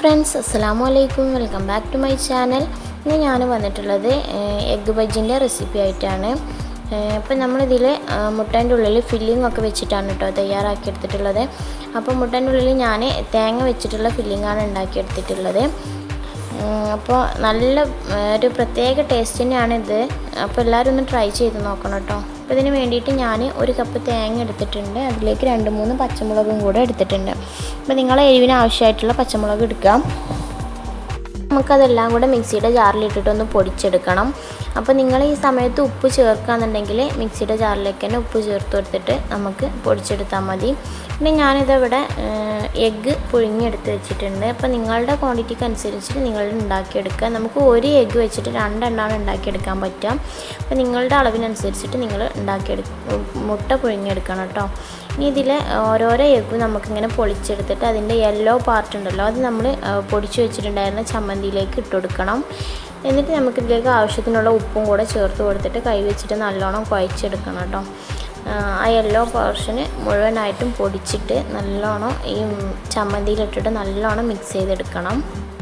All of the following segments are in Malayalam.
ഫ്രണ്ട്സ് അസ്സാം വലൈക്കും welcome back to my channel ഇന്ന് ഞാൻ വന്നിട്ടുള്ളത് എഗ്ഗ് ബജ്ജിൻ്റെ റെസിപ്പി ആയിട്ടാണ് അപ്പോൾ നമ്മളിതിൽ മുട്ടേൻ്റെ ഉള്ളിൽ ഫില്ലിംഗ് ഒക്കെ വെച്ചിട്ടാണ് കേട്ടോ തയ്യാറാക്കി എടുത്തിട്ടുള്ളത് അപ്പോൾ മുട്ടേൻ്റെ ഉള്ളിൽ ഞാൻ തേങ്ങ വെച്ചിട്ടുള്ള ഫില്ലിങ്ങാണ് ഉണ്ടാക്കിയെടുത്തിട്ടുള്ളത് അപ്പോൾ നല്ല ഒരു പ്രത്യേക ടേസ്റ്റ് തന്നെയാണ് ഇത് അപ്പോൾ എല്ലാവരും ഒന്ന് ട്രൈ ചെയ്ത് നോക്കണം കേട്ടോ അപ്പോൾ ഇതിന് വേണ്ടിയിട്ട് ഞാൻ ഒരു കപ്പ് തേങ്ങ എടുത്തിട്ടുണ്ട് അതിലേക്ക് രണ്ട് മൂന്ന് പച്ചമുളകും കൂടെ എടുത്തിട്ടുണ്ട് അപ്പോൾ നിങ്ങളെ എരിവിന് ആവശ്യമായിട്ടുള്ള പച്ചമുളക് എടുക്കാം നമുക്കതെല്ലാം കൂടെ മിക്സിയുടെ ജാറിലിട്ടിട്ട് ഒന്ന് പൊടിച്ചെടുക്കണം അപ്പോൾ നിങ്ങൾ ഈ സമയത്ത് ഉപ്പ് ചേർക്കുകയെന്നുണ്ടെങ്കിൽ മിക്സിയുടെ ജാറിലേക്ക് തന്നെ ഉപ്പ് ചേർത്ത് കൊടുത്തിട്ട് നമുക്ക് പൊടിച്ചെടുത്താൽ മതി പിന്നെ ഞാനിതവിടെ എഗ്ഗ് പുഴുങ്ങിയെടുത്ത് വെച്ചിട്ടുണ്ട് അപ്പോൾ നിങ്ങളുടെ ക്വാണ്ടിറ്റിക്ക് അനുസരിച്ചിട്ട് നിങ്ങൾ ഉണ്ടാക്കിയെടുക്കുക നമുക്ക് ഒരു എഗ്ഗ് വെച്ചിട്ട് രണ്ടെണ്ണമാണ് ഉണ്ടാക്കിയെടുക്കാൻ പറ്റുക അപ്പോൾ നിങ്ങളുടെ അളവിനനുസരിച്ചിട്ട് നിങ്ങൾ ഉണ്ടാക്കിയെടുക്ക മുട്ട പുഴുങ്ങിയെടുക്കണം കേട്ടോ ഇനി ഇതിൽ ഓരോരോ എഗ്ഗും നമുക്കിങ്ങനെ പൊളിച്ചെടുത്തിട്ട് അതിൻ്റെ യെല്ലോ പാർട്ട് ഉണ്ടല്ലോ അത് നമ്മൾ പൊടിച്ച് വെച്ചിട്ടുണ്ടായിരുന്ന ചമ്മന്തിയിലേക്ക് ഇട്ട് കൊടുക്കണം എന്നിട്ട് നമുക്കിതിലേക്ക് ആവശ്യത്തിനുള്ള ഉപ്പും കൂടെ ചേർത്ത് കൊടുത്തിട്ട് കൈ വെച്ചിട്ട് നല്ലോണം കുഴച്ചെടുക്കണം കേട്ടോ ആ യെല്ലോ പോർഷന് മുഴുവനായിട്ടും പൊടിച്ചിട്ട് നല്ലോണം ഈ ചമ്മന്തിയിലിട്ടിട്ട് നല്ലോണം മിക്സ് ചെയ്തെടുക്കണം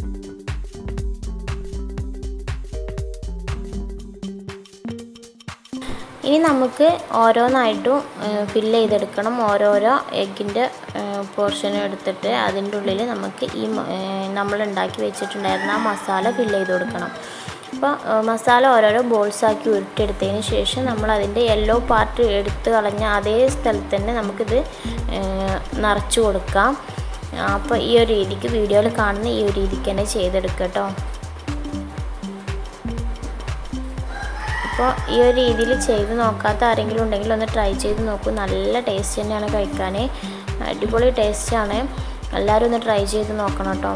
ഇനി നമുക്ക് ഓരോന്നായിട്ടും ഫില്ല് ചെയ്തെടുക്കണം ഓരോരോ എഗ്ഗിൻ്റെ പോർഷൻ എടുത്തിട്ട് അതിൻ്റെ ഉള്ളിൽ നമുക്ക് ഈ നമ്മൾ ഉണ്ടാക്കി വെച്ചിട്ടുണ്ടായിരുന്ന ആ മസാല ഫില്ല് ചെയ്ത് കൊടുക്കണം അപ്പോൾ മസാല ഓരോരോ ബോൾസാക്കി ഉരുട്ടിയെടുത്തതിന് ശേഷം നമ്മൾ അതിൻ്റെ യെല്ലോ പാർട്ട് എടുത്ത് കളഞ്ഞ അതേ സ്ഥലത്ത് തന്നെ നമുക്കിത് നിറച്ച് കൊടുക്കാം അപ്പോൾ ഈ ഒരു രീതിക്ക് വീഡിയോയിൽ കാണുന്ന ഈ ഒരു രീതിക്ക് തന്നെ ചെയ്തെടുക്കുക കേട്ടോ അപ്പോൾ ഈ ഒരു രീതിയിൽ ചെയ്ത് നോക്കാത്ത ആരെങ്കിലും ഉണ്ടെങ്കിൽ ഒന്ന് ട്രൈ ചെയ്ത് നോക്കൂ നല്ല ടേസ്റ്റ് തന്നെയാണ് കഴിക്കാൻ അടിപൊളി ടേസ്റ്റാണ് എല്ലാവരും ഒന്ന് ട്രൈ ചെയ്ത് നോക്കണം കേട്ടോ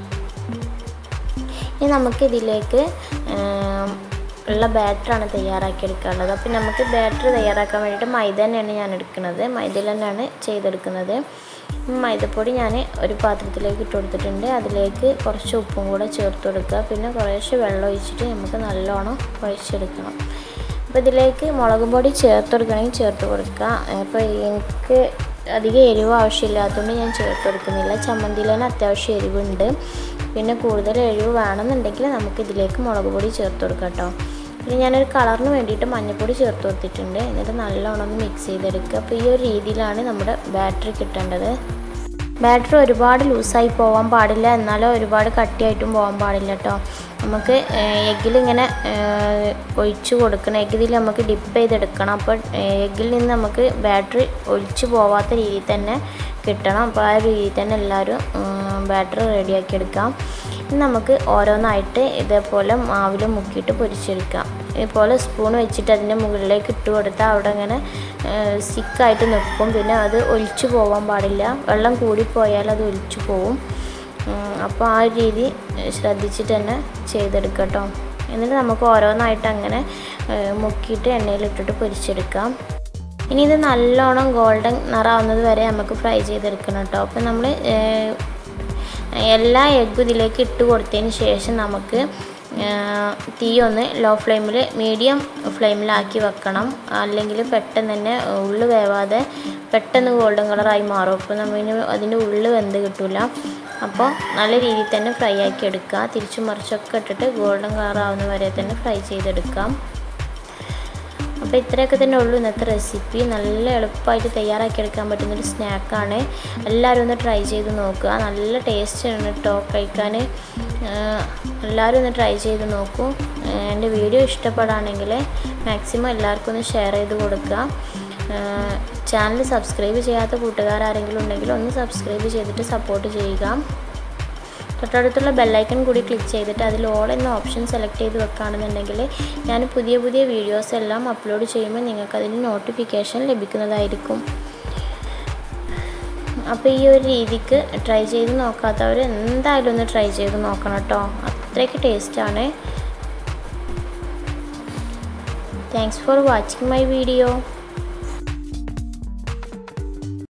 ഇനി നമുക്കിതിലേക്ക് ഉള്ള ബാറ്ററാണ് തയ്യാറാക്കിയെടുക്കാനുള്ളത് അപ്പോൾ നമുക്ക് ബാറ്റർ തയ്യാറാക്കാൻ വേണ്ടിയിട്ട് മൈദ തന്നെയാണ് ഞാൻ എടുക്കുന്നത് മൈദയിൽ തന്നെയാണ് ചെയ്തെടുക്കുന്നത് മൈദപ്പൊടി ഞാൻ ഒരു പാത്രത്തിലേക്ക് ഇട്ട് കൊടുത്തിട്ടുണ്ട് അതിലേക്ക് കുറച്ച് ഉപ്പും കൂടെ ചേർത്ത് കൊടുക്കുക പിന്നെ കുറേശ്ശെ വെള്ളം ഒഴിച്ചിട്ട് നമുക്ക് നല്ലോണം കുഴച്ചെടുക്കണം അപ്പോൾ ഇതിലേക്ക് മുളക് പൊടി ചേർത്ത് കൊടുക്കണമെങ്കിൽ ചേർത്ത് കൊടുക്കുക അപ്പോൾ എനിക്ക് അധികം എരിവ് ആവശ്യമില്ലാത്തതുകൊണ്ട് ഞാൻ ചേർത്ത് കൊടുക്കുന്നില്ല ചമ്മന്തിയിൽ തന്നെ അത്യാവശ്യം എരിവുണ്ട് പിന്നെ കൂടുതൽ എരിവ് വേണമെന്നുണ്ടെങ്കിൽ നമുക്ക് ഇതിലേക്ക് മുളക് പൊടി ചേർത്ത് കൊടുക്കാം കേട്ടോ പിന്നെ ഞാനൊരു കളറിന് വേണ്ടിയിട്ട് മഞ്ഞൾപ്പൊടി ചേർത്ത് കൊടുത്തിട്ടുണ്ട് എന്നിട്ട് നല്ലോണം ഒന്ന് മിക്സ് ചെയ്തെടുക്കുക അപ്പോൾ ഈ ഒരു രീതിയിലാണ് നമ്മുടെ ബാറ്ററി കിട്ടേണ്ടത് ബാറ്ററി ഒരുപാട് ലൂസായി പോകാൻ പാടില്ല എന്നാലോ ഒരുപാട് കട്ടിയായിട്ടും പോകാൻ പാടില്ല കേട്ടോ നമുക്ക് എഗ്ഗിൽ ഇങ്ങനെ ഒഴിച്ച് കൊടുക്കണം എഗ്ഗിൽ നമുക്ക് ഡിപ്പ് ചെയ്തെടുക്കണം അപ്പോൾ എഗ്ഗിൽ നിന്ന് നമുക്ക് ബാറ്ററി ഒഴിച്ച് പോവാത്ത രീതിയിൽ തന്നെ കിട്ടണം അപ്പോൾ ആ ഒരു രീതിയിൽ തന്നെ എല്ലാവരും ബാറ്ററി റെഡിയാക്കി എടുക്കാം ഇനി നമുക്ക് ഓരോന്നായിട്ട് ഇതേപോലെ മാവിൽ മുക്കിയിട്ട് പൊരിച്ചെടുക്കാം ഇതുപോലെ സ്പൂൺ വെച്ചിട്ട് അതിൻ്റെ മുകളിലേക്ക് ഇട്ട് കൊടുത്താൽ അവിടെ ഇങ്ങനെ സിക്കായിട്ട് നിൽക്കും പിന്നെ അത് ഒലിച്ചു പോകാൻ പാടില്ല വെള്ളം കൂടിപ്പോയാൽ അത് ഒലിച്ചു പോവും അപ്പോൾ ആ രീതി ശ്രദ്ധിച്ചിട്ട് തന്നെ ചെയ്തെടുക്കട്ടോ എന്നിട്ട് നമുക്ക് ഓരോന്നായിട്ട് അങ്ങനെ മുക്കിയിട്ട് എണ്ണയിലിട്ടിട്ട് പൊരിച്ചെടുക്കാം ഇനി ഇത് നല്ലോണം ഗോൾഡൻ നിറാവുന്നത് വരെ നമുക്ക് ഫ്രൈ ചെയ്തെടുക്കണം കേട്ടോ അപ്പോൾ നമ്മൾ എല്ലാ എഗ്ഗും ഇതിലേക്ക് ഇട്ട് കൊടുത്തതിന് ശേഷം നമുക്ക് തീ ഒന്ന് ലോ ഫ്ലെയിമിൽ മീഡിയം ഫ്ലെയിമിലാക്കി വെക്കണം അല്ലെങ്കിൽ പെട്ടെന്ന് തന്നെ ഉള്ളു വേവാതെ പെട്ടെന്ന് ഗോൾഡൻ കളറായി മാറും അപ്പോൾ നമ്മൾ അതിൻ്റെ ഉള്ളു വെന്ത് കിട്ടില്ല അപ്പോൾ നല്ല രീതിയിൽ തന്നെ ഫ്രൈ ആക്കി എടുക്കുക തിരിച്ചു മറിച്ചൊക്കെ ഇട്ടിട്ട് ഗോൾഡൻ കളറാവുന്ന വരെ തന്നെ ഫ്രൈ ചെയ്തെടുക്കാം അപ്പോൾ ഇത്രയൊക്കെ തന്നെ ഉള്ളൂ ഇന്നത്തെ റെസിപ്പി നല്ല എളുപ്പമായിട്ട് തയ്യാറാക്കി എടുക്കാൻ പറ്റുന്നൊരു സ്നാക്കാണ് എല്ലാവരും ഒന്ന് ട്രൈ ചെയ്ത് നോക്കുക നല്ല ടേസ്റ്റാണ് കേട്ടോ കഴിക്കാൻ എല്ലാവരും ഒന്ന് ട്രൈ ചെയ്ത് നോക്കൂ എൻ്റെ വീഡിയോ ഇഷ്ടപ്പെടുകയാണെങ്കിൽ മാക്സിമം എല്ലാവർക്കും ഒന്ന് ഷെയർ ചെയ്ത് കൊടുക്കുക ചാനൽ സബ്സ്ക്രൈബ് ചെയ്യാത്ത കൂട്ടുകാരാരെങ്കിലും ഉണ്ടെങ്കിൽ ഒന്ന് സബ്സ്ക്രൈബ് ചെയ്തിട്ട് സപ്പോർട്ട് ചെയ്യുക തൊട്ടടുത്തുള്ള ബെല്ലൈക്കൺ കൂടി ക്ലിക്ക് ചെയ്തിട്ട് അതിൽ ഓൾ എന്ന ഓപ്ഷൻ സെലക്ട് ചെയ്ത് വെക്കുകയാണെന്നുണ്ടെങ്കിൽ ഞാൻ പുതിയ പുതിയ വീഡിയോസ് എല്ലാം അപ്ലോഡ് ചെയ്യുമ്പോൾ നിങ്ങൾക്ക് അതിന് നോട്ടിഫിക്കേഷൻ ലഭിക്കുന്നതായിരിക്കും അപ്പോൾ ഈ ഒരു രീതിക്ക് ട്രൈ ചെയ്ത് നോക്കാത്തവർ എന്തായാലും ഒന്ന് ട്രൈ ചെയ്ത് നോക്കണം കേട്ടോ അത്രയ്ക്ക് ടേസ്റ്റാണ് thanks for watching my video